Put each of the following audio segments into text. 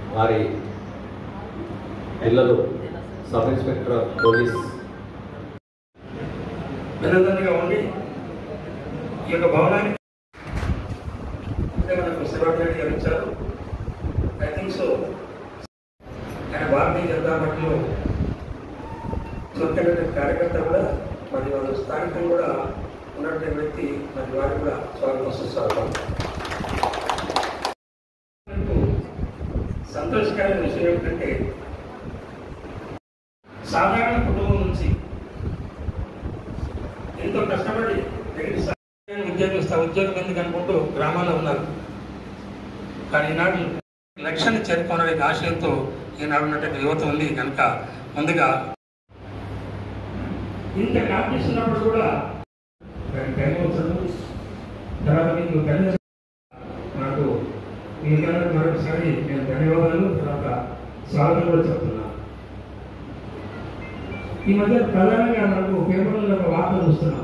వారి పిల్లలు sub inspector of police వెన్నదండగా ఉండి ఈ యొక్క భవనానికి అంటే మనకు శివరాజ్ రెడ్డి గారు ఇచ్చారు ఐ థింక్ సో ఆయన భారతీయ జనతా పార్టీలో చురుకైనటువంటి కార్యకర్త కూడా మరి వాళ్ళు స్థానికంగా కూడా ఉన్నటువంటి వ్యక్తి మరి వారికి కూడా స్వాగతం సుస్వాగతం మనకు సంతోషకరమైన విషయం ఏమిటంటే సాధారణ కుటుంబం నుంచి ఎంతో కష్టపడి వెంకట సాయి ఉద్యోగం ఉద్యోగం ఎందుకు అనుకుంటూ గ్రామాల్లో ఉన్నారు కానీ ఈనాడు లక్ష్యాన్ని చేరుకోవాలనే ఆశయంతో ఈనాడు ఉన్నటువంటి యువత ఉంది కనుక ముందుగా ఇంత కాంపిటీషన్ కూడా దానికి టైం అవుతుంది తర్వాత మీకు కనీసం నాకు మీకందరూ మరొకసారి నేను ధన్యవాదాలు తర్వాత స్వాగతం కూడా చెప్తున్నాను ఈ మధ్య ప్రధానంగా మనకు పేపర్లలో ఒక వార్త చూస్తున్నాం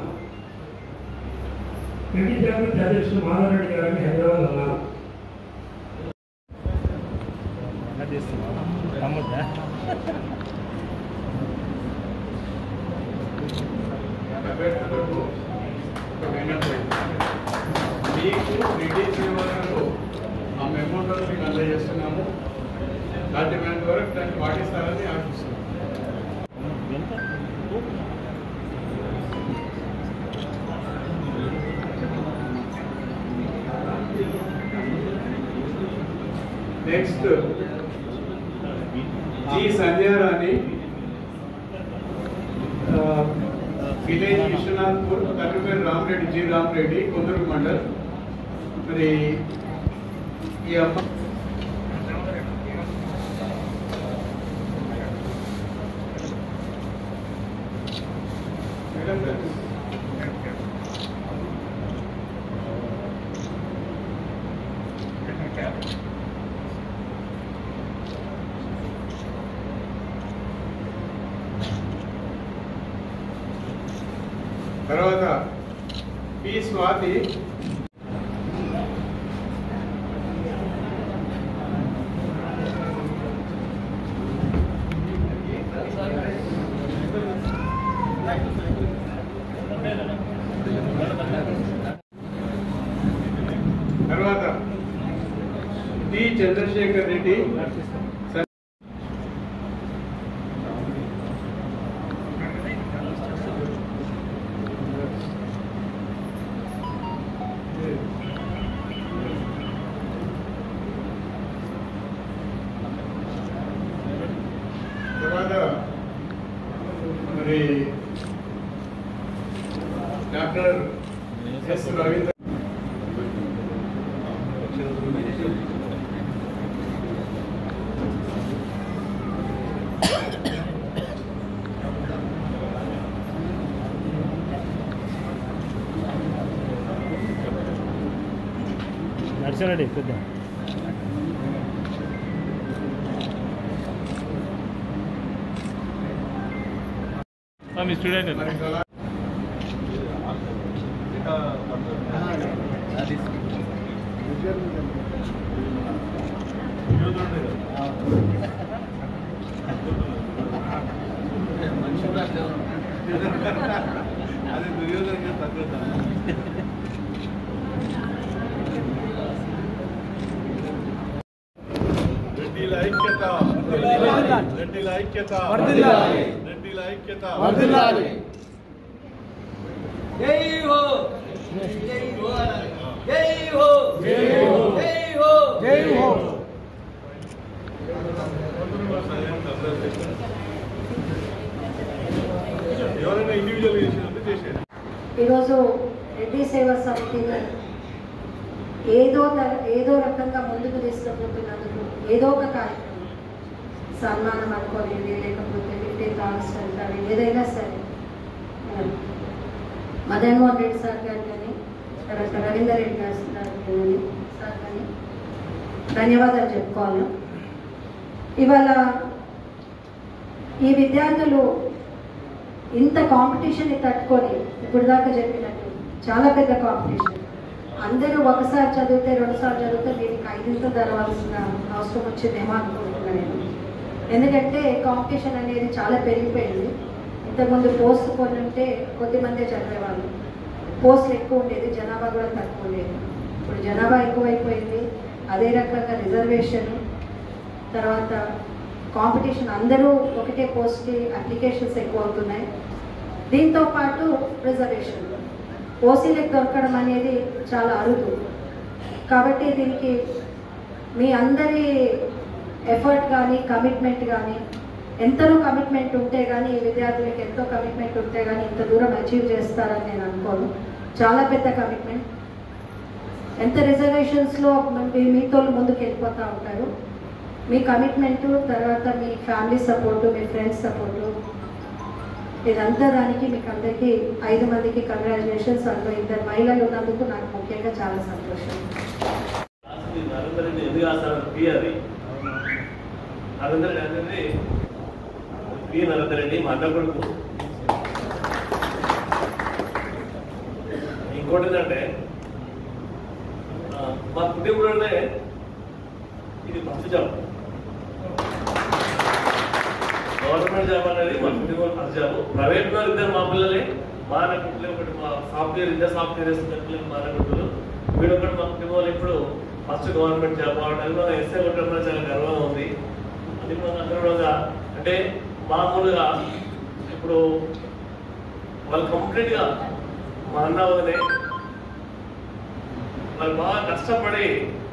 రెడ్డి జాగృతి అధ్యక్షుడు మాధవరెడ్డి గారిని హైదరాబాద్ ఉన్నారు అభ్యర్థులకు ఒక విన్నపం. మీకు రిలీజ్ వివరాలు ఆ మెమోలో మీకు అందజేస్తున్నాము సాధ్యమైనంత వరకు దాన్ని పాటిస్తారని ఆశిస్తున్నాము next G Sandhyarani village Vishwanathpur తండ్రి పేరు రామరెడ్డి జి రామరెడ్డి కొందరు మండల్ మరి ఈ అమ్మ మేడం గారు. తర్వాత పి స్వాతి తర్వాత టి చంద్రశేఖర్ రెడ్డి తర్వాత మరి డాక్టర్ ఎస్ రవీంద్ర నడిచారండి కొద్దిగా మీ స్టూడెంట్ మరి కళా అది దుర్యోధన తగ్గ రెడ్డిల ఐక్యత రెడ్డిల ఐక్యత రెడ్డిల ఐక్యత జై హో జై హో జై హో జై హో జై హో ఎవరైనా ఇండివిజువల్ చేసినట్టు చేసేది ఈరోజు రెడ్డి సేవా సమితిని ఏదో త- ఏదో రకంగా ముందుకు తీసుకుపోతున్నందుకు ఏదో ఒక కార్యక్రమం సన్మానం అనుకోలేదు లేకపోతే ఫిఫ్టీన్త్ ఆగస్ట్ అంటారు ఏదైనా సరే మరి మదన్మోహన్ రెడ్డి సార్ గారు కానీ తర్వాత రవీందర్ రెడ్డి గారు సార్ కానీ సార్ కానీ ధన్యవాదాలు చెప్పుకోవాలి ఇవాళ ఈ విద్యార్థులు ఇంత కాంపిటీషన్ని తట్టుకొని ఇప్పుడు దాకా చెప్పినట్టు చాలా పెద్ద కాంపిటీషన్ అందరూ ఒకసారి చదివితే రెండుసార్లు చదివితే దీనికి ఐదింతలు తెరవాల్సిన అవసరం వచ్చిందేమో అనుకుంటున్నాను నేను ఎందుకంటే కాంపిటీషన్ అనేది చాలా పెరిగిపోయింది ఇంతకుముందు పోస్ట్ కొన్ని ఉంటే కొద్దిమందే చదివేవాళ్ళు పోస్టులు ఎక్కువ ఉండేది జనాభా కూడా తక్కువ ఉండేది ఇప్పుడు జనాభా ఎక్కువైపోయింది అదే రకంగా రిజర్వేషన్ తర్వాత కాంపిటీషన్ అందరూ ఒకటే పోస్ట్కి అప్లికేషన్స్ ఎక్కువ అవుతున్నాయి దీంతో పాటు రిజర్వేషన్ ఓసీలకు దొరకడం అనేది చాలా అరుదు కాబట్టి దీనికి మీ అందరి ఎఫర్ట్ కానీ కమిట్మెంట్ కానీ ఎంతనో కమిట్మెంట్ ఉంటే కానీ ఈ విద్యార్థులకు ఎంతో కమిట్మెంట్ ఉంటే కానీ ఇంత దూరం అచీవ్ చేస్తారని నేను అనుకోను చాలా పెద్ద కమిట్మెంట్ ఎంత రిజర్వేషన్స్లో మీ- మీతో ముందుకు వెళ్ళిపోతూ ఉంటారు మీ కమిట్మెంట్ తర్వాత మీ ఫ్యామిలీ సపోర్టు మీ ఫ్రెండ్స్ సపోర్టు ఇదంతా దానికి మీకు అందరికీ ఐదు మందికి కంగ్రాచులేషన్స్ అందులో ఇద్దరు మహిళలు ఉన్నందుకు నాకు ముఖ్యంగా చాలా సంతోషం నరేందర్ రెడ్డి ఎందుకు రాస్తారు పి అది నరేందర్ రెడ్డి అనేది పి నరేందర్ రెడ్డి మా అన్న కొడుకు ఇంకోటి ఏంటంటే ఆ, మా కుటుంబంలోనే ఇది ఫస్ట్ జాబ్ గవర్నమెంట్ జాబ్ అనేది మా కుటుంబం ఫస్ట్ జాబ్ ప్రైవేట్ లో ఇద్దరు మా పిల్లలే మా అన్న కుటుంబం ఒకటి మా సాఫ్ట్వేర్ ఇద్దరు సాఫ్ట్వేర్ వేస్తున్న పిల్లలు మా అన్న కుటుంబం వీడు ఒకటి మా కుటుంబంలో ఇప్పుడు ఫస్ట్ గవర్నమెంట్ జాబ్ అవడానికి మన ఎస్ఐ ఉండడం చాలా గర్వంగా ఉంది అది మన అందరూ అంటే మామూలుగా ఇప్పుడు వాళ్ళు కంప్లీట్ గా మా అన్న వదిలే వాళ్ళు బాగా కష్టపడి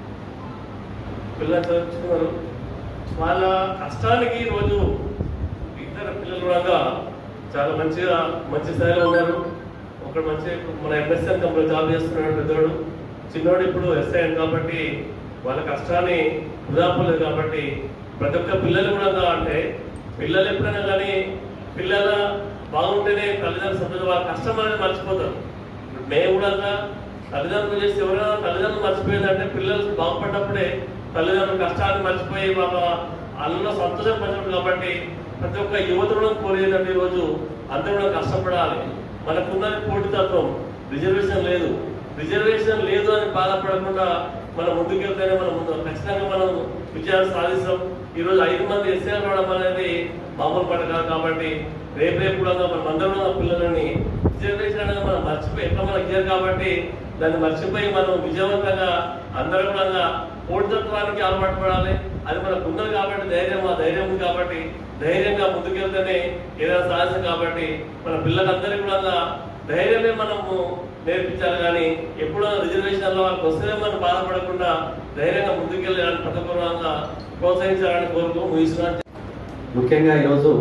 పిల్లలు చదువుతున్నారు వాళ్ళ కష్టానికి రోజు ఇద్దరు పిల్లలు కూడా చాలా మంచిగా మంచి స్థాయిలో ఉన్నారు ఒకడు మంచి ఇప్పుడు మన ఎంఎస్ఎన్ కంపెనీ జాబ్ చేస్తున్నాడు పెద్దోడు చిన్నోడు ఇప్పుడు ఎస్ఐ కాబట్టి వాళ్ళ కష్టాన్ని వృధాపోలేదు కాబట్టి ప్రతి ఒక్క పిల్లలు కూడా అంటే పిల్లలు ఎప్పుడైనా కానీ పిల్లల బాగుంటేనే తల్లిదండ్రులు సంతోషం వాళ్ళ కష్టం అనేది మర్చిపోతారు ఇప్పుడు మేము కూడా తల్లిదండ్రులు చేస్తే ఎవరైనా తల్లిదండ్రులు మర్చిపోయిందంటే పిల్లలు బాగుపడ్డప్పుడే తల్లిదండ్రులు కష్టాన్ని మర్చిపోయి వాళ్ళ అల్లలో సంతోషం పంచడం కాబట్టి ప్రతి ఒక్క యువతుడు కోరేదంటే ఈరోజు అందరూ కూడా కష్టపడాలి మనకున్నది పోటీతత్వం రిజర్వేషన్ లేదు రిజర్వేషన్ లేదు అని బాధపడకుండా మనం ముందుకెళ్తేనే మనం ముందు ఖచ్చితంగా మనం విజయాన్ని సాధిస్తాం ఈ రోజు ఐదు మంది ఎస్ఏలు రావడం అనేది మామూలు పడ కాదు కాబట్టి రేపు రేపు కూడా మనం అందరం కూడా పిల్లలని రిజర్వేషన్ అనేది మనం మర్చిపోయి ఎట్లా మనకి ఇయ్యారు కాబట్టి దాన్ని మర్చిపోయి మనం విజయవంతంగా అందరం కూడా పోటీతత్వానికి అలవాటు పడాలి అది మనకు ఉన్నది కాబట్టి ధైర్యం ఆ ధైర్యం ఉంది కాబట్టి ధైర్యంగా ముందుకెళ్తేనే ఏదైనా సాధిస్తాం కాబట్టి మన పిల్లలందరికీ కూడా ధైర్యమే మనము నేర్పించాలి కానీ ఎప్పుడో రిజర్వేషన్లో వాళ్ళకి వస్తేనే మనం బాధపడకుండా ధైర్యంగా ముందుకెళ్ళాలని ప్రతిపూర్వంగా ప్రోత్సహించాలని కోరుతూ ముగిస్తున్నాను ముఖ్యంగా ఈరోజు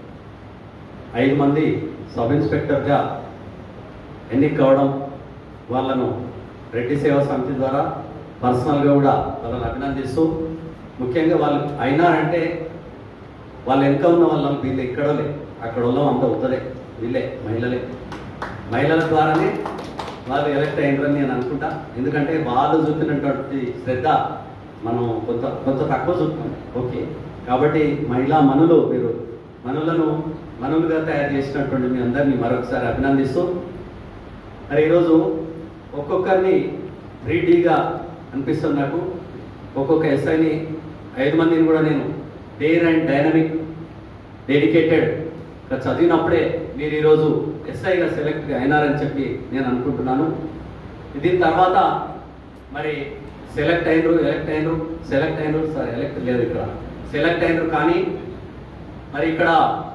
ఐదు మంది సబ్ ఇన్స్పెక్టర్గా ఎన్నిక కావడం వాళ్ళను రెడ్డి సేవా సమితి ద్వారా పర్సనల్గా కూడా వాళ్ళని అభినందిస్తూ ముఖ్యంగా వాళ్ళు అయినారంటే వాళ్ళు వెనక ఉన్న వాళ్ళం వీళ్ళు ఎక్కడో లే అక్కడ వాళ్ళం అంత అవుతుందే వీళ్ళే మహిళలే మహిళల ద్వారానే వాళ్ళు ఎలక్ట్ అయినరని నేను అనుకుంటా ఎందుకంటే వాళ్ళు చూపినటువంటి శ్రద్ధ మనం కొంత కొంత తక్కువ చూపుతాం ఓకే కాబట్టి మహిళా మనులు మీరు మనులను మనులుగా తయారు చేసినటువంటి మీ అందరినీ మరొకసారి అభినందిస్తూ మరి ఈరోజు ఒక్కొక్కరిని త్రీ డీగా అనిపిస్తుంది నాకు ఒక్కొక్క ఎస్ఐని ఐదు మందిని కూడా నేను డేర్ అండ్ డైనమిక్ డెడికేటెడ్ చదివినప్పుడే మీరు ఈరోజు ఎస్ఐగా సెలెక్ట్ అయినారని చెప్పి నేను అనుకుంటున్నాను దీని తర్వాత మరి సెలెక్ట్ అయినరు ఎలక్ట్ అయినరు సెలెక్ట్ అయినరు సార్ ఎలక్ట్ లేదు ఇక్కడ సెలెక్ట్ అయినరు కానీ మరి ఇక్కడ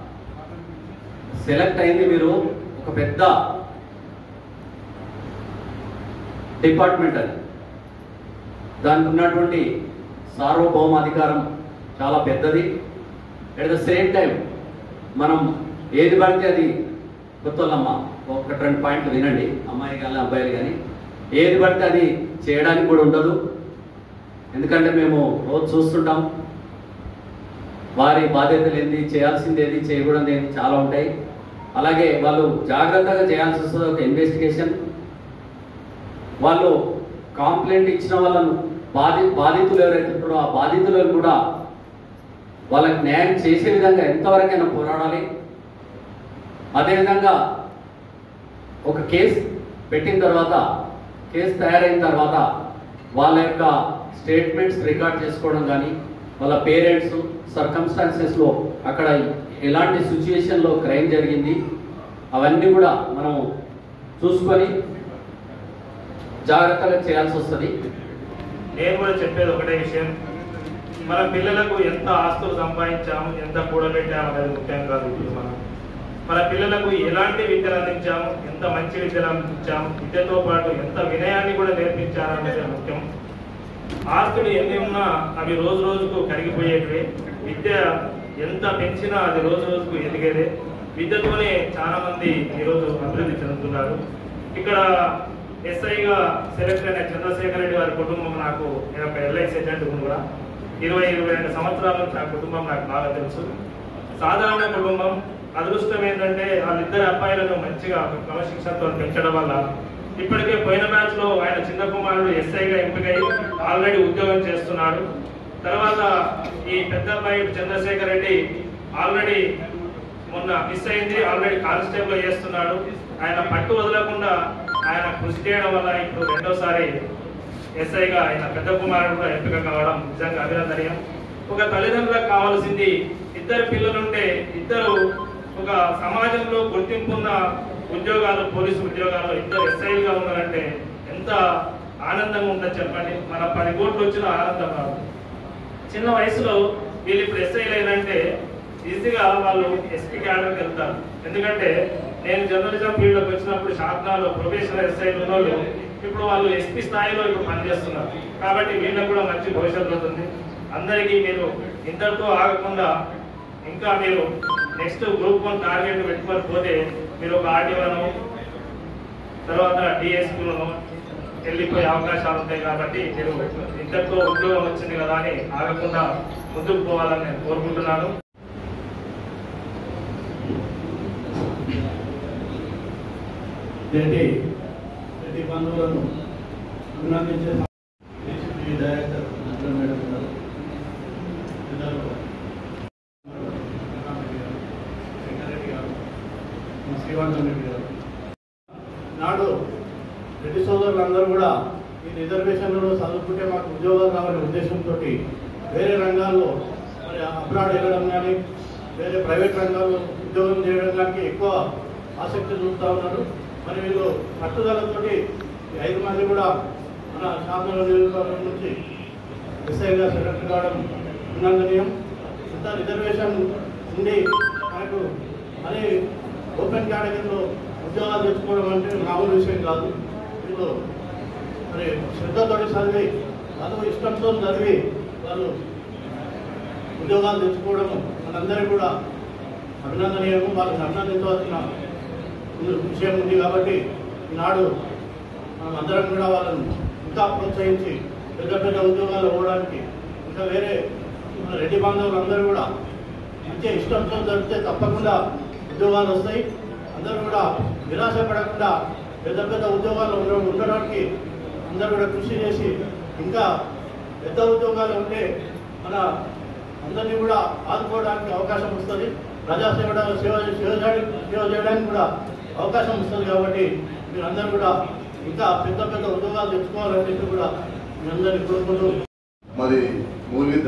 సెలెక్ట్ అయింది మీరు ఒక పెద్ద డిపార్ట్మెంట్ అది దానికి ఉన్నటువంటి సార్వభౌమాధికారం చాలా పెద్దది అట్ ద సేమ్ టైం మనం ఏది పడితే అది కొత్తోళ్ళమ్మ ఒక రెండు పాయింట్లు వినండి అమ్మాయి కానీ అబ్బాయిలు కానీ ఏది పడితే అది చేయడానికి కూడా ఉండదు ఎందుకంటే మేము రోజు చూస్తుంటాం వారి బాధ్యతలు ఏంది చేయాల్సింది ఏది చేయకూడదు ఏది చాలా ఉంటాయి అలాగే వాళ్ళు జాగ్రత్తగా చేయాల్సి వస్తుంది ఒక ఇన్వెస్టిగేషన్ వాళ్ళు కాంప్లైంట్ ఇచ్చిన వాళ్ళను బాధి బాధితులు ఎవరైతే ఉంటారో ఆ బాధితులను కూడా వాళ్ళకి న్యాయం చేసే విధంగా ఎంతవరకైనా పోరాడాలి అదేవిధంగా ఒక కేసు పెట్టిన తర్వాత కేసు తయారైన తర్వాత వాళ్ళ యొక్క స్టేట్మెంట్స్ రికార్డ్ చేసుకోవడం కానీ వాళ్ళ పేరెంట్స్ సర్కమ్స్టాన్సెస్లో అక్కడ ఎలాంటి సిచ్యుయేషన్లో క్రైమ్ జరిగింది అవన్నీ కూడా మనం చూసుకొని జాగ్రత్తగా చేయాల్సి వస్తుంది నేను కూడా చెప్పేది ఒకటే విషయం మన పిల్లలకు ఎంత ఆస్తులు సంపాదించాము ఎంత కూడబెట్టాము అనేది ముఖ్యం కాదు ఇప్పుడు మనం మన పిల్లలకు ఎలాంటి విద్యలు అందించాము ఎంత మంచి విద్యలు అందించాము విద్యతో పాటు ఎంత వినయాన్ని కూడా నేర్పించాలనేది ముఖ్యం ఆస్తులు ఎన్ని ఉన్నా అవి రోజు రోజుకు కరిగిపోయేటివి విద్య ఎంత పెంచినా అది రోజు రోజుకు ఎదిగేదే విద్యతోనే చాలా మంది ఈరోజు అభివృద్ధి చెందుతున్నారు ఇక్కడ ఎస్ఐగా సెలెక్ట్ అయిన చంద్రశేఖర్ రెడ్డి వారి కుటుంబం నాకు నేను ఒక ఎల్ఐసి ఏజెంట్ కూడా ఇరవై ఇరవై రెండు సంవత్సరాల నుంచి ఆ కుటుంబం నాకు బాగా తెలుసు సాధారణ కుటుంబం అదృష్టం ఏంటంటే వాళ్ళిద్దరు అబ్బాయిలను మంచిగా ఒక క్రమశిక్షణతో పెంచడం వల్ల ఇప్పటికే పోయిన మ్యాచ్ లో ఆయన చిన్న కుమారుడు ఎస్ఐగా ఎంపికై ఆల్రెడీ ఉద్యోగం చేస్తున్నాడు తర్వాత ఈ పెద్ద అబ్బాయి చంద్రశేఖర్ రెడ్డి ఆల్రెడీ మొన్న మిస్ అయింది ఆల్రెడీ కానిస్టేబుల్ చేస్తున్నాడు ఆయన పట్టు వదలకుండా ఆయన కృషి చేయడం వల్ల ఇప్పుడు రెండోసారి ఎస్ఐగా ఆయన పెద్ద కుమారుడు కూడా ఎంపిక కావడం నిజంగా అభినందనీయం ఒక తల్లిదండ్రులకు కావాల్సింది ఇద్దరు పిల్లలుంటే ఇద్దరు ఒక సమాజంలో గుర్తింపున్న ఉద్యోగాలు పోలీసు ఉద్యోగాలు ఇద్దరు ఎస్ఐలుగా ఉన్నారంటే ఎంత ఆనందంగా ఉంటుందో చెప్పండి మన పది కోట్లు వచ్చిన ఆనందం రాదు చిన్న వయసులో వీళ్ళు ఇప్పుడు ఎస్ఐలు అయినంటే ఈజీగా వాళ్ళు ఎస్పీ క్యాడర్కి వెళ్తారు ఎందుకంటే నేను జర్నలిజం ఫీల్డ్లోకి వచ్చినప్పుడు షాప్నాలో ప్రొఫెషనల్ ఎస్ఐలు ఉన్న వాళ్ళు ఇప్పుడు వాళ్ళు ఎస్పీ స్థాయిలో ఇప్పుడు పనిచేస్తున్నారు కాబట్టి వీళ్ళకి కూడా మంచి భవిష్యత్తు ఉంటుంది అందరికీ మీరు ఇంతటితో ఆగకుండా ఇంకా మీరు నెక్స్ట్ గ్రూప్ వన్ టార్గెట్ పెట్టుకొని పోతే మీరు ఒక ఆర్డీఓను తర్వాత డిఎస్పీలను వెళ్ళిపోయే అవకాశాలు ఉంటాయి కాబట్టి మీరు ఇంతటితో ఉద్యోగం వచ్చింది కదా అని ఆగకుండా ముందుకు పోవాలని నేను కోరుకుంటున్నాను రెడ్డి రెడ్డి బంధువులను అభినందించే DCP director Nazar madam garu ఇద్దరు వెంకటరెడ్డి గారు, వెంకటరెడ్డి గారు మా శ్రీవర్ధన్ రెడ్డి గారు నాడు రెడ్డి సోదరులందరూ కూడా ఈ రిజర్వేషన్లలో చదువుకుంటే మాకు ఉద్యోగాలు రావాలనే ఉద్దేశంతో వేరే రంగాల్లో మరి అబ్రాడ్ వెళ్ళడం కానీ వేరే ప్రైవేట్ రంగాల్లో ఉద్యోగం చేయడం కానీ ఎక్కువ ఆసక్తి చూపుతా ఉన్నారు మరి వీళ్ళు పట్టుదలతోటి ఈ ఐదు మంది కూడా మన శాసన నియోజకవర్గం నుంచి ఎస్ఐగా సెలెక్ట్ కావడం అభినందనీయం ఇంత రిజర్వేషన్ ఉండి మనకు మరి ఓపెన్ కేటగిరీలో ఉద్యోగాలు తెచ్చుకోవడం అంటే మామూలు విషయం కాదు వీళ్ళు మరి శ్రద్ధతోటి చదివి చదువు ఇష్టంతో చదివి వాళ్ళు ఉద్యోగాలు తెచ్చుకోవడం మనందరికీ కూడా అభినందనీయము వాళ్ళని అభినందించవలసిన విషయం ఉంది కాబట్టి ఈనాడు మనం అందరం కూడా వాళ్ళని ఇంకా ప్రోత్సహించి పెద్ద పెద్ద ఉద్యోగాలు పోవడానికి ఇంకా వేరే మన రెడ్డి బాంధవులు అందరూ కూడా మంచి ఇష్టంతో జరిగితే తప్పకుండా ఉద్యోగాలు వస్తాయి అందరూ కూడా నిరాశపడకుండా పెద్ద పెద్ద ఉద్యోగాలు ఉండ ఉండడానికి అందరూ కూడా కృషి చేసి ఇంకా పెద్ద ఉద్యోగాలు ఉంటే మన అందరినీ కూడా ఆదుకోవడానికి అవకాశం వస్తుంది ప్రజాసేవ సేవ సేవ చేయడానికి సేవ చేయడానికి కూడా అవకాశం వస్తుంది కాబట్టి మీరందరూ కూడా ఇంకా పెద్ద పెద్ద ఉద్యోగాలు తెచ్చుకోవాలని చెప్పి కూడా మీ అందరినీ కోరుకుంటూ మాది మూలిద్ద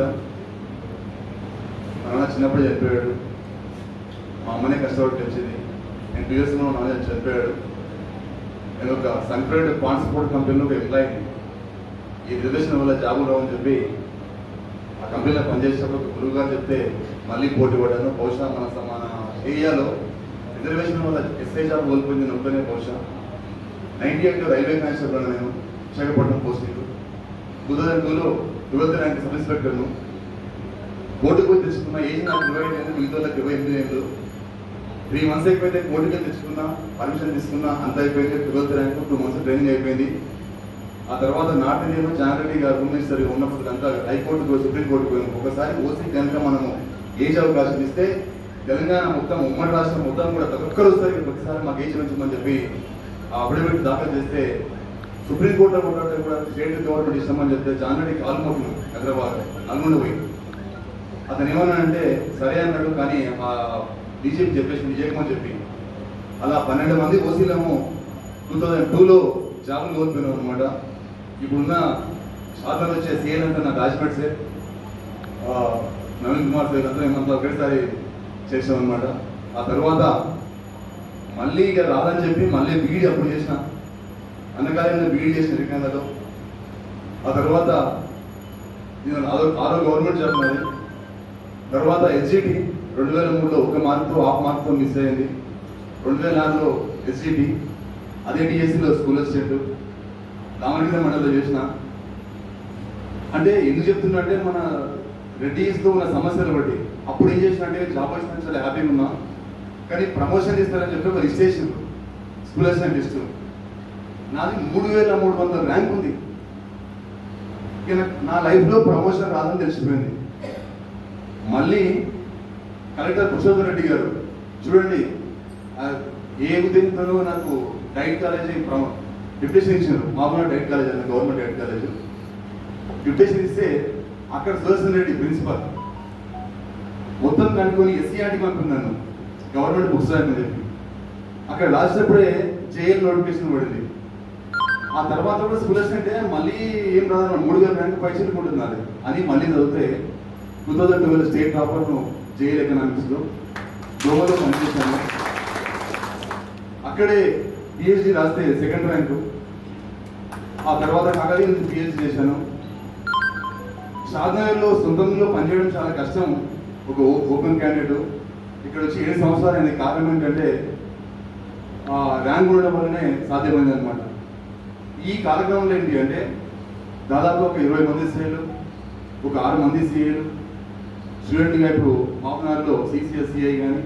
మా నాన్న చిన్నప్పుడు చనిపోయాడు మా అమ్మనే కష్టపడి వచ్చింది నేను టూ ఇయర్స్ మా నాన్న చనిపోయాడు నేను ఒక సన్ఫ్రెడ్ ట్రాన్స్పోర్ట్ కంపెనీలో ఒక ఎంప్లాయీ ఈ రిజర్వేషన్ వల్ల జాబులు రావని చెప్పి ఆ కంపెనీలో పనిచేసేటప్పుడు ఒక గురువు గారు చెప్తే మళ్ళీ పోటీ పడ్డాను బహుశా మన మన ఏరియాలో రిజర్వేషన్ వల్ల ఎస్ఐ జాబ్ కోల్పోయింది నేను ఒక్కనే బహుశా నైన్టీ ఎయిట్ రైల్వే కానిస్టేబుల్ నేను విశాఖపట్నం పోస్టింగ్ కుదరంగులో ట్వెల్త్ ర్యాంక్ సబ్ ఇన్స్పెక్టర్ను కోర్టుకు పోయి తెచ్చుకున్న ఏజ్ నాకు ఇరవై ఐదు ఏళ్ళు మిగతా వాళ్ళకి ఇరవై ఎనిమిది ఏళ్ళు త్రీ మంత్స్ అయిపోతే కోర్టుకి వెళ్ళి తెచ్చుకున్నా పర్మిషన్ తీసుకున్నా అంత అయిపోయింది twelfth rank two months training అయిపోయింది ఆ తర్వాత నార్త్ ఇండియాలో జానరెడ్డి గారు హోమ్ మినిస్టర్ ఉన్నప్పుడు అంతా హైకోర్టుకు పోయి సుప్రీం కోర్టుకు పోయినాం ఒకసారి ఓసీ కనుక మనము ఏజ్ అవకాశం ఇస్తే తెలంగాణ మొత్తం ఉమ్మడి రాష్ట్రం మొత్తం కూడా ప్రతి ఒక్కరు వస్తారు ఒకసారి మాకు ఏజ్ ఉంచమని చెప్పి ఆ అఫిడవిట్ దాఖలు చేస్తే సుప్రీంకోర్టులో కొట్లాడితే కూడా స్టేట్ గవర్నమెంట్ ఇస్తామని చెప్తే జానరెడ్డి కాల్మోట్లు హైదరాబాద్ నల్గొండ పోయి అతను ఏమన్నాడంటే సరే అన్నాడు కానీ ఆ డీజీపీ చెప్పేసి విజయకుమార్ చెప్పి అలా పన్నెండు మంది ఓసీలేమో టూ థౌజండ్ టూలో జాబులు కోల్పోయినాం అనమాట ఇప్పుడున్న షాద్నగర్ వచ్చే సీఎన్ అంతా నాకు రాజపేట్ సార్ ఆ, నవీన్ కుమార్ సార్ అంతా మేమంతా ఒకేసారి చేసామన్నమాట ఆ తర్వాత మళ్ళీ ఇక రాదని చెప్పి మళ్ళీ బీఈడి అప్పుడు చేసిన అన్నకాలంలో బీఈడి చేసిన శ్రీకాంతలో ఆ తర్వాత నేను ఆరో ఆరో గవర్నమెంట్ జాబ్ నాది తర్వాత ఎస్జిటి రెండు వేల మూడులో ఒక మార్కుతో హాఫ్ మార్క్తో మిస్ అయింది రెండు వేల నాలుగులో ఎస్జిటి అదే డిఎస్సిలో స్కూల్ అసిస్టెంట్ రామలింగ మండలిలో చేసిన అంటే ఎందుకు చెప్తున్నా అంటే మన రెడ్డిస్తో ఉన్న సమస్యలు బట్టి అప్పుడు ఏం చేసిన అంటే జాబ్ వచ్చిన చాలా హ్యాపీగా ఉన్నా కానీ ప్రమోషన్ ఇస్తారని చెప్పి ఒక రిజిస్ట్రేషన్ స్కూల్ అసిస్టెంట్ ఇస్తూ నాది మూడు వేల మూడు వందల ర్యాంక్ ఉంది ఇక నాకు- నా లైఫ్లో ప్రమోషన్ రాదని తెలిసిపోయింది మళ్ళీ కలెక్టర్ పురుషోత్తమ రెడ్డి గారు చూడండి ఆ, ఏ ఉద్దేశంతో నాకు డైట్ కాలేజీ ప్రమో డిప్యూటేషన్ ఇచ్చారు మామూలుగా డైట్ కాలేజ్ అన్న గవర్నమెంట్ డైట్ కాలేజ్ డిప్యూటేషన్ ఇస్తే అక్కడ సుదర్శన్ రెడ్డి ప్రిన్సిపాల్ మొత్తం కనుక్కొని ఎస్సీఆర్టీ పంపినాను గవర్నమెంట్ బుక్స్ రాయమని చెప్పి అక్కడ రాసేటప్పుడే జేఎల్ నోటిఫికేషన్ పడింది ఆ తర్వాత కూడా స్కూల్ అంటే మళ్ళీ ఏం రాదు మూడు వేల ర్యాంక్ పైసలు ఉంటుంది నాది అని మళ్ళీ చదివితే టూ థౌజండ్ ట్వెల్వ్ స్టేట్ టాపర్ను జేఎల్ ఎకనామిక్స్లో గోవాలో పనిచేశాను అక్కడే పిహెచ్డి రాస్తే సెకండ్ ర్యాంకు ఆ తర్వాత కాకతీయ నుంచి పిహెచ్డి చేశాను షాద్నగర్లో సొంతంలో పనిచేయడం చాలా కష్టం ఒక ఓ- ఓపెన్ క్యాండిడేట్ ఇక్కడ వచ్చి ఏడు సంవత్సరాలు అయింది కారణం ఏంటంటే ఆ, ర్యాంక్ ఉండడం వల్లనే సాధ్యమైంది అనమాట ఈ కార్యక్రమంలో ఏంటి అంటే దాదాపు ఒక ఇరవై మంది సీఏలు ఒక ఆరు మంది సీఏలు స్టూడెంట్గా ఇప్పుడు మామనాడులో సిసిఎస్సిఐ కానీ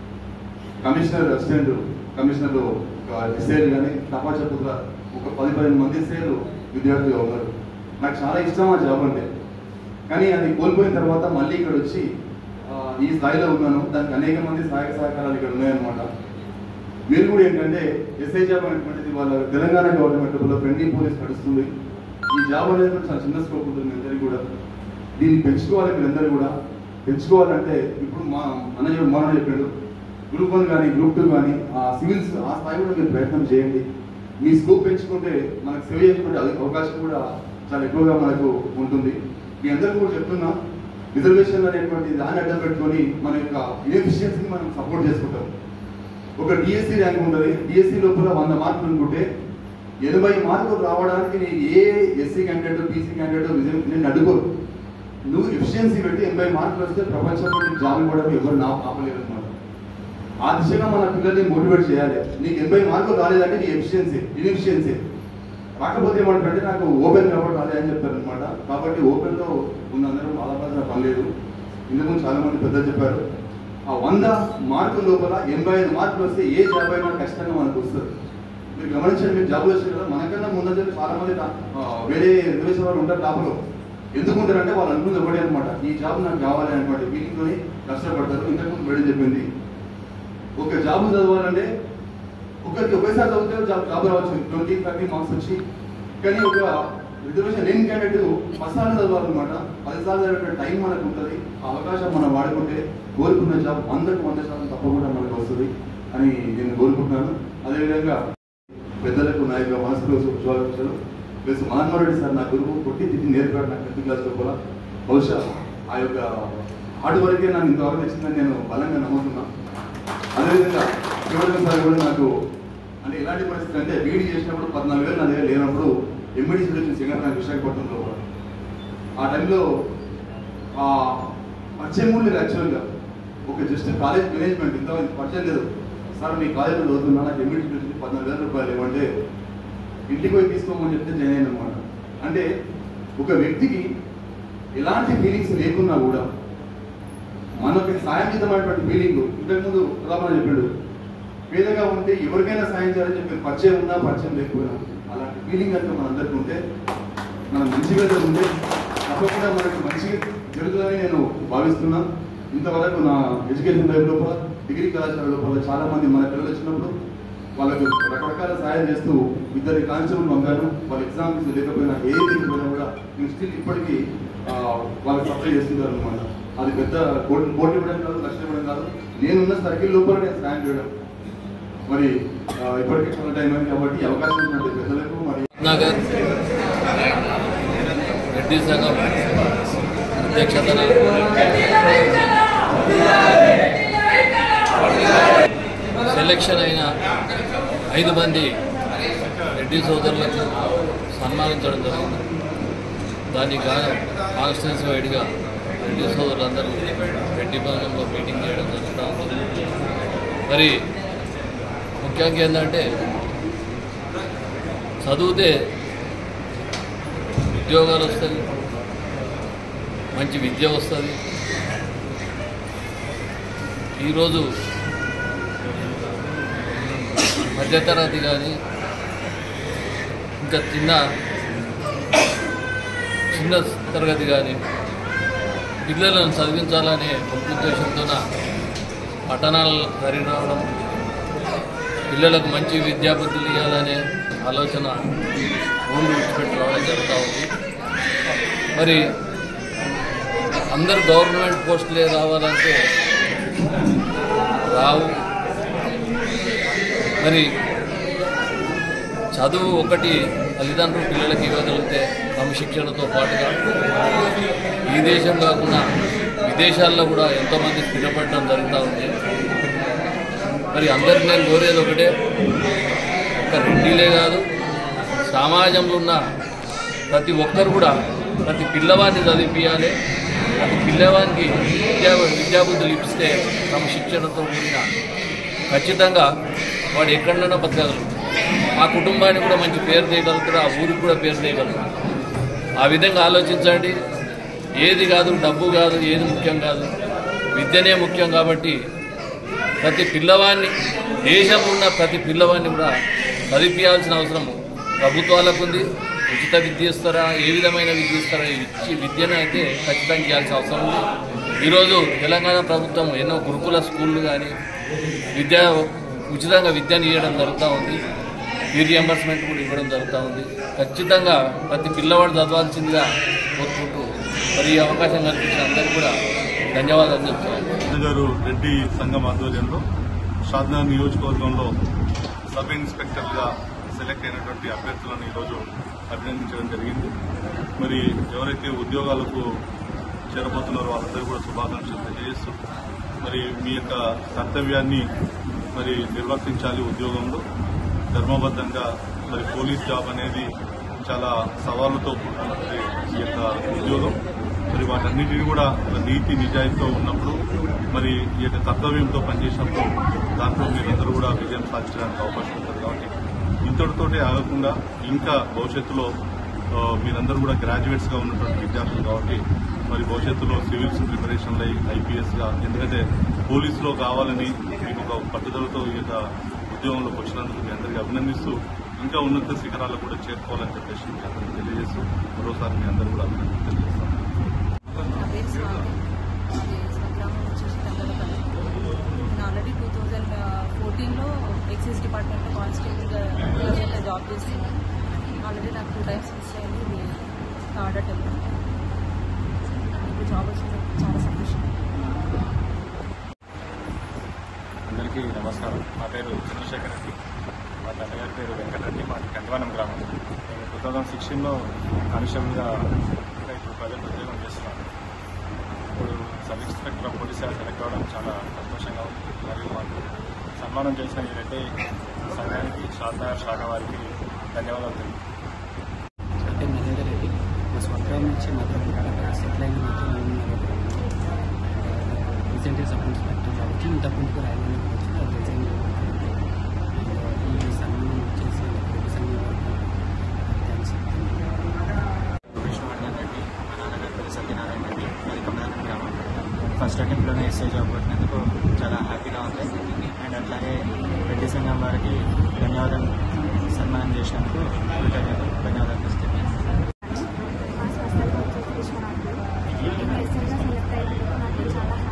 కమిషనర్ అసిస్టెంట్ కమిషనర్ ఒక ఎస్ఐలు కానీ తపాచపుత్ర ఒక పది పదిహేను మంది ఎస్ఐలు విద్యార్థులుగా ఉన్నారు నాకు చాలా ఇష్టం ఆ జాబ్ అంటే కానీ అది కోల్పోయిన తర్వాత మళ్ళీ ఇక్కడ వచ్చి ఆ, ఈ స్థాయిలో ఉన్నాను దానికి అనేక మంది సహాయక సహకారాలు ఇక్కడ ఉన్నాయన్నమాట మీరు కూడా ఏంటంటే ఎస్ఐ జాబ్ అనేటువంటిది వాళ్ళ తెలంగాణ గవర్నమెంట్ లో ఫ్రెండ్లీ పోలీస్ నడుస్తుంది ఈ జాబ్ అనేది కూడా చాలా చిన్న స్కోప్ ఉంటుంది మీ అందరికీ కూడా దీన్ని పెంచుకోవాలి మీరందరూ కూడా పెంచుకోవాలంటే ఇప్పుడు మా అన్నయ్య మన చెప్పాడు గ్రూప్ వన్ కానీ గ్రూప్ టూ కానీ ఆ సివిల్స్ ఆ స్థాయి కూడా మీరు ప్రయత్నం చేయండి మీ స్కోప్ పెంచుకుంటే మనకు సేవ చేసుకుంటే అది అవకాశం కూడా చాలా ఎక్కువగా మనకు ఉంటుంది మీ అందరికీ కూడా చెప్తున్నా రిజర్వేషన్ అనేటువంటి దాన్ని అడ్డం పెట్టుకొని మన యొక్క ఇన్ఎఫిషియన్సీని మనం సపోర్ట్ చేసుకుంటాం ఒక డిఎస్సి ర్యాంక్ ఉంటుంది డిఎస్సి లోపల వంద మార్కులు అనుకుంటే ఎనభై మార్కులు రావడానికి నేను ఏ ఎస్సీ క్యాండిడేట్ బీసీ క్యాండిడేట్ నేను అడుగురు నువ్వు ఎఫిషియన్సీ పెట్టి ఎనభై మార్కులు వస్తే ప్రపంచంలో నీకు జాబ్ ఇవ్వడం ఎవరు నా ఆపలేరు అనమాట ఆ దిశగా మన పిల్లల్ని మోటివేట్ చేయాలి నీకు ఎనభై మార్కులు రాలేదంటే నీ ఎఫిషియన్సీ ఇన్ఎఫిషియన్సీ రాకపోతే ఏమంటారంటే నాకు ఓపెన్ కాబట్టి రాలే అని చెప్తారు అనమాట కాబట్టి ఓపెన్లో ఉన్నందరూ బాధపడాల్సిన పని లేదు ఇంతకుముందు చాలా మంది పెద్దలు చెప్పారు ఆ వంద మార్కుల లోపల ఎనభై ఐదు మార్కులు వస్తే ఏ జాబ్ అయినా ఖచ్చితంగా మనకు వస్తుంది మీరు గమనించండి మీరు జాబ్ వచ్చారు కదా మనకన్నా ముందంటే చాలా మంది తా- ఆ, వేరే రిజర్వేషన్ వాళ్ళు ఉంటారు టాప్లో ఎందుకు ఉంటారంటే వాళ్ళు అనుకుంది ఒకటే అనమాట ఈ జాబ్ నాకు కావాలి అనేటువంటి ఫీలింగ్తో కష్టపడతారు ఇంతకుముందు మేడం చెప్పింది ఒక జాబ్ చదవాలంటే ఒకరికి ఒకేసారి చదివితే జాబ్ జాబ్ రావచ్చు ట్వంటీ థర్టీ మార్క్స్ వచ్చి కానీ ఒక రిజర్వేషన్ లేని క్యాండిడేట్ పదిసార్లు చదవాలన్నమాట పదిసార్లు చదివే టైం మనకు ఉంటుంది ఆ అవకాశం మనం వాడుకుంటే కోరుకున్న జాబ్ వందకు వంద శాతం తప్పకుండా మనకు వస్తుంది అని నేను కోరుకుంటున్నాను అదేవిధంగా పెద్దలకు నా యొక్క మనసులో శుభాకాంక్షలు ప్లస్ మహన్మరెడ్డి సార్ నా గురువు కొట్టి తిట్టి నేర్పాడు నాకు టెన్త్ క్లాస్ లోపల బహుశా ఆ యొక్క హార్డ్ వర్కే నాకు ఇంతవరకు వచ్చిందని నేను బలంగా నమ్ముతున్నా అదేవిధంగా శివరాజన్ సార్ కూడా నాకు అంటే ఎలాంటి పరిస్థితి అంటే బీడీ చేసినప్పుడు పద్నాలుగు వేలు నా దగ్గర లేనప్పుడు ఎంబీడీ సొల్యూషన్ సింగర్ నాకు విశాఖపట్నంలో ఆ టైంలో ఆ పరిచయం కూడా లేదు యాక్చువల్గా ఒక జస్ట్ కాలేజ్ మేనేజ్మెంట్ ఇంత పరిచయం లేదు సార్ మీ కాలేజీలో చదువుతున్నా నాకు ఎంబీడీ సొల్యూషన్ పద్నాలుగు వేల రూపాయలు ఏమంటే ఇంటికి పోయి తీసుకోమని చెప్తే జాయిన్ అయ్యాను అనమాట అంటే ఒక వ్యక్తికి ఎలాంటి ఫీలింగ్స్ లేకున్నా కూడా మనకి సాయం చేద్దామనేటువంటి ఫీలింగ్ ఇంతకుముందు ప్రధాన చెప్పాడు పేదగా ఉంటే ఎవరికైనా సాయం చేయాలని చెప్పి పరిచయం ఉన్నా పరిచయం లేకపోయినా అలాంటి ఫీలింగ్ కనుక మనందరికీ ఉంటే మనం మంచిగా ఉంటే తప్పకుండా మనకి మంచిగా జరుగుతుందని నేను భావిస్తున్నా ఇంతవరకు నా ఎడ్యుకేషన్ లైఫ్ లోపల డిగ్రీ కళాశాల లోపల చాలా మంది మన పిల్లలు వచ్చినప్పుడు వాళ్ళకు రకరకాల సహాయం చేస్తూ ఇద్దరి కానిస్టేబుల్ పంపాను వాళ్ళ ఎగ్జామ్స్ లేకపోయినా ఏ లేకపోయినా కూడా నేను స్టిల్ ఇప్పటికీ ఆ, వాళ్ళకి సప్లై చేస్తున్నారు అనమాట అది పెద్ద కోటి కోటి ఇవ్వడం కాదు లక్ష ఇవ్వడం కాదు నేనున్న సర్కిల్ లోపల నేను సాయం చేయడం మరి ఆ, ఇప్పటికే చాలా టైం అయింది కాబట్టి ఈ అవకాశం ఉన్నటువంటి పెద్దలకు మరి నగర్ రెడ్డి సంఘం అధ్యక్షతన సెలక్షన్ అయిన ఐదు మంది రెడ్డి సోదరులకు సన్మానించడం జరిగింది దానికి గాను కాన్స్టిట్యూన్సీ వైడ్గా రెడ్డి సోదరులందరూ రెడ్డి భవనంలో మీటింగ్ చేయడం జరుగుతూ ఉంది మరి ముఖ్యంగా ఏంటంటే చదివితే ఉద్యోగాలు వస్తుంది మంచి విద్య వస్తుంది ఈరోజు మధ్యతరగతి కానీ ఇంకా చిన్న చిన్న తరగతి కానీ పిల్లలను చదివించాలనే ఒక ఉద్దేశంతో పట్టణాలు సరి రావడం పిల్లలకు మంచి విద్యాబుద్ధులు ఇవ్వాలనే ఆలోచన ఊళ్ళు విడిచిపెట్టి రావడం జరుగుతూ ఉంది మరి అందరు గవర్నమెంట్ పోస్టులే రావాలంటే రావు మరి చదువు ఒకటి తల్లిదండ్రులు పిల్లలకి ఇవ్వగలిగితే క్రమశిక్షణతో పాటుగా ఈ దేశం కాకుండా విదేశాల్లో కూడా ఎంతోమంది స్థిరపడడం జరుగుతూ ఉంది మరి అందరికి నేను కోరేది ఒకటే ఒక రెడ్డిలే కాదు సమాజంలో ఉన్న ప్రతి ఒక్కరు కూడా ప్రతి పిల్లవాడిని చదివించాలి ప్రతి పిల్లవానికి విద్యా విద్యాబుద్ధులు ఇప్పిస్తే క్రమశిక్షణతో కూడిన ఖచ్చితంగా వాడు ఎక్కడైనా బతకగలరు ఆ కుటుంబానికి కూడా మంచి పేరు తీయగలుగుతాడు ఆ ఊరికి కూడా పేరు తీయగలుగుతాడు ఆ విధంగా ఆలోచించండి ఏది కాదు డబ్బు కాదు ఏది ముఖ్యం కాదు విద్యనే ముఖ్యం కాబట్టి ప్రతి పిల్లవాడిని దేశంలో ఉన్న ప్రతి పిల్లవాడిని కూడా చదివించాల్సిన అవసరం ప్రభుత్వాలకు ఉంది ఉచిత విద్య ఇస్తారా ఏ విధమైన విద్య ఇస్తారా ఇచ్చి విద్యను అయితే ఖచ్చితంగా ఇవ్వాల్సిన అవసరం ఉంది ఈరోజు తెలంగాణ ప్రభుత్వం ఎన్నో గురుకుల స్కూళ్ళు కానీ విద్య ఉచితంగా విద్యను ఇవ్వడం జరుగుతూ ఉంది ఫీ రియంబర్స్మెంట్ కూడా ఇవ్వడం జరుగుతూ ఉంది ఖచ్చితంగా ప్రతి పిల్లవాడు చదవాల్సిందిగా కోరుకుంటూ మరి ఈ అవకాశం కల్పించిన అందరికీ కూడా ధన్యవాదాలు చెప్తున్నాను గారు రెడ్డి సంఘం ఆధ్వర్యంలో షాద్నగర్ నియోజకవర్గంలో సబ్ ఇన్స్పెక్టర్గా సెలెక్ట్ అయినటువంటి అభ్యర్థులను ఈరోజు అభినందించడం జరిగింది మరి ఎవరైతే ఉద్యోగాలకు చేరబోతున్నారో వాళ్ళందరూ కూడా శుభాకాంక్షలు తెలియజేస్తూ మరి మీ యొక్క కర్తవ్యాన్ని మరి నిర్వర్తించాలి ఉద్యోగంలో ధర్మబద్ధంగా మరి పోలీస్ జాబ్ అనేది చాలా సవాళ్ళతో కూడుకున్నటువంటి ఈ యొక్క ఉద్యోగం మరి వాటన్నిటిని కూడా ఒక నీతి నిజాయితీతో ఉన్నప్పుడు మరి ఈ యొక్క కర్తవ్యంతో పనిచేసినప్పుడు దాంట్లో మీరందరూ కూడా విజయం సాధించడానికి అవకాశం ఉంటుంది కాబట్టి ఇంతటితోటే ఆగకుండా ఇంకా భవిష్యత్తులో ఆ, మీరందరూ కూడా గ్రాడ్యుయేట్స్గా ఉన్నటువంటి విద్యార్థులు కాబట్టి మరి భవిష్యత్తులో సివిల్స్ ప్రిపరేషన్లు ఐపీఎస్గా ఎందుకంటే పోలీసులో కావాలని మీకు ఒక పట్టుదలతో ఈ యొక్క ఉద్యోగంలోకి వచ్చినందుకు మీ అందరికీ అభినందిస్తూ ఇంకా ఉన్నత శిఖరాలకు కూడా చేరుకోవాలని చెప్పేసి మీ అందరికీ తెలియజేస్తూ మరోసారి మీ అందరూ కూడా అభినందన తెలియజేస్తాను నా పేరు స్వామి అది స్వగ్రామం వచ్చేసి తంగలపల్లి నేను ఆల్రెడీ టూ థౌజండ్ ఫోర్టీన్లో ఎక్సైజ్ డిపార్ట్మెంట్లో కానిస్టేబుల్గా ఏజెంట్గా జాబ్ చేస్తున్నాను ఆల్రెడీ నాకు టూ టైమ్స్ మిస్ అయింది ఇది థర్డ్ అటెంప్ట్ ఇప్పుడు జాబ్ వచ్చింది చాలా సంతోషం అందరికీ నమస్కారం నా పేరు చంద్రశేఖర్ రెడ్డి మా తండ్రిగారి పేరు వెంకటరెడ్డి మాది కంటివానం గ్రామం నేను టూ థౌజండ్ సిక్స్టీన్లో కానిస్టేబుల్గా ఇంకా ఇప్పుడు ప్రజెంట్ ఉద్యోగం చేస్తున్నాను ఇప్పుడు sub inspector of police select అవ్వడం చాలా సంతోషంగా ఉంది మరియు మాకు సన్మానం చేసిన ఈ రెడ్డి సంఘానికి షాద్నగర్ శాఖ వారికి ధన్యవాదాలు తెలుపు అంటే నరేందర్ రెడ్డి మా స్వగ్రామం నుంచి మధ్య సెటిల్ అయిన మాత్రం రీసెంట్గా సబ్ ఇన్స్పెక్టర్ కాబట్టి ఇంతకుముందుకు రైల్వే వచ్చి అది రిజైన్ ఈ సన్మానం వచ్చేసి రెడ్డి సంఘం థ్యాంక్స్ విష్ణువర్ధన్ రెడ్డి మా నాన్నగారి పేరు సత్యనారాయణ రెడ్డి అది కమలానం గ్రామం ఫస్ట్ అటెంప్ట్లోనే ఎస్ఐ జాబ్ కొట్టినందుకు చాలా హ్యాపీగా ఉంది అండ్ అట్లాగే రెడ్డి సంఘం వారికి ధన్యవాదాలు సన్మానం చేసినందుకు కృతజ్ఞతలు ధన్యవాదాలు మా స్వస్థత వచ్చేసి విశ్వనాథ్ నేను ఎస్ఐగా సెలెక్ట్ అయినందుకు నాకు చాలా